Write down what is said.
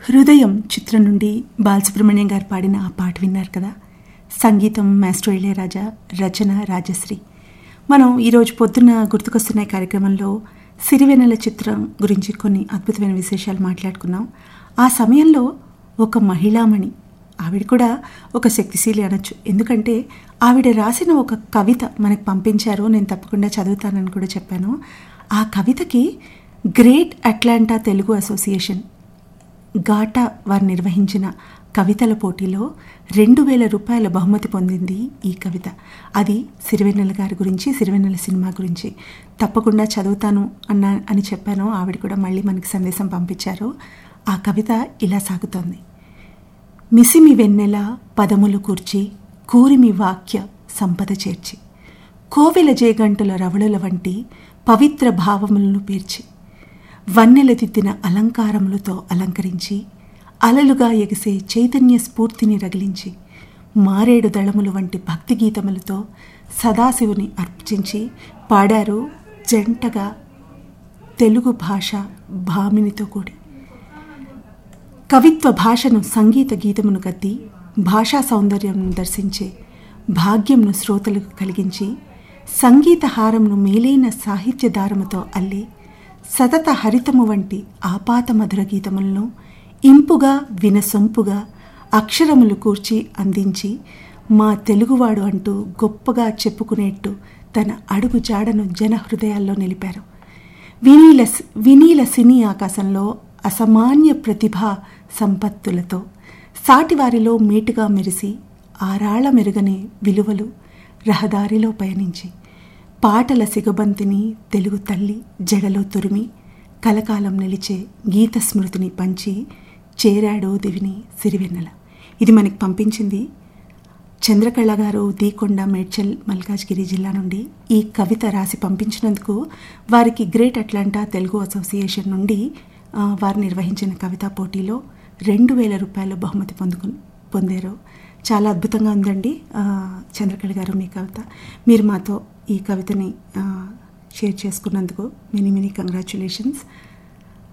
హృదయం చిత్రం నుండి బాలసుబ్రహ్మణ్యం గారు పాడిన ఆ పాట విన్నారు కదా సంగీతం మాస్టర్ ఇళయరాజా రచన రాజశ్రీ మనం ఈరోజు పొద్దున్న గుర్తుకొస్తున్న ఈ కార్యక్రమంలో సిరివెన్నెల చిత్రం గురించి కొన్ని అద్భుతమైన విశేషాలు మాట్లాడుకున్నాం ఆ సమయంలో ఒక మహిళామణి ఆవిడ కూడా ఒక శక్తిశీలి అనొచ్చు ఎందుకంటే ఆవిడ రాసిన ఒక కవిత మనకు పంపించారు నేను తప్పకుండా చదువుతానని కూడా చెప్పాను ఆ కవితకి great Atlanta Telugu association GATA వారు నిర్వహించిన కవితల పోటీలో రెండు వేల రూపాయల బహుమతి పొందింది ఈ కవిత అది సిరివెన్నెల గారి గురించి సిరివెన్నెల సినిమా గురించి తప్పకుండా చదువుతాను అన్న అని చెప్పాను ఆవిడ కూడా మళ్ళీ మనకి సందేశం పంపించారు ఆ కవిత ఇలా సాగుతోంది మిసిమి వెన్నెల పదములు కూర్చి కూరిమి వాక్య సంపద చేర్చి కోవెల జేగంటుల రవళుల వంటి పవిత్ర భావములను పేర్చి వన్నెలదిద్దిన అలంకారములతో అలంకరించి అలలుగా ఎగిసే చైతన్య స్ఫూర్తిని రగిలించి మారేడు దళములు వంటి భక్తి గీతములతో సదాశివుని అర్పించి పాడారు జంటగా తెలుగు భాష భామినితో కూడి కవిత్వ భాషను సంగీత గీతమును గద్ది భాషా సౌందర్యంను దర్శించే భాగ్యంను శ్రోతలకు కలిగించి సంగీత హారంను మేలైన సాహిత్య దారముతో అల్లి సతత హరితము వంటి ఆపాత మధుర గీతములను ఇంపుగా వినసొంపుగా అక్షరములు కూర్చి అందించి మా తెలుగువాడు అంటూ గొప్పగా చెప్పుకునేట్టు తన అడుగు జాడను జన హృదయాల్లో నిలిపారు వినీల వినీల సినీ ఆకాశంలో అసామాన్య ప్రతిభా సంపత్తులతో సాటివారిలో మేటుగా మెరిసి ఆరాళ మెరుగని విలువలు రహదారిలో పయనించి పాటల సిగబంతిని తెలుగు తల్లి జడలో తురిమి కలకాలం నిలిచే గీత స్మృతిని పంచి చేరాడో దివిని సిరివెన్నెల ఇది మనకి పంపించింది చంద్రకళ గారు దీకొండ మేడ్చల్ మల్కాజ్గిరి జిల్లా నుండి ఈ కవిత రాసి పంపించినందుకు వారికి గ్రేట్ అట్లాంటా తెలుగు అసోసియేషన్ నుండి వారు నిర్వహించిన కవితా పోటీలో రెండు వేల రూపాయల బహుమతి పొందుకు పొందారు చాలా అద్భుతంగా ఉందండి చంద్రకళ గారు మీ కవిత మీరు మాతో ఈ కవితని షేర్ చేసుకున్నందుకు మినీ మినీ కంగ్రాచులేషన్స్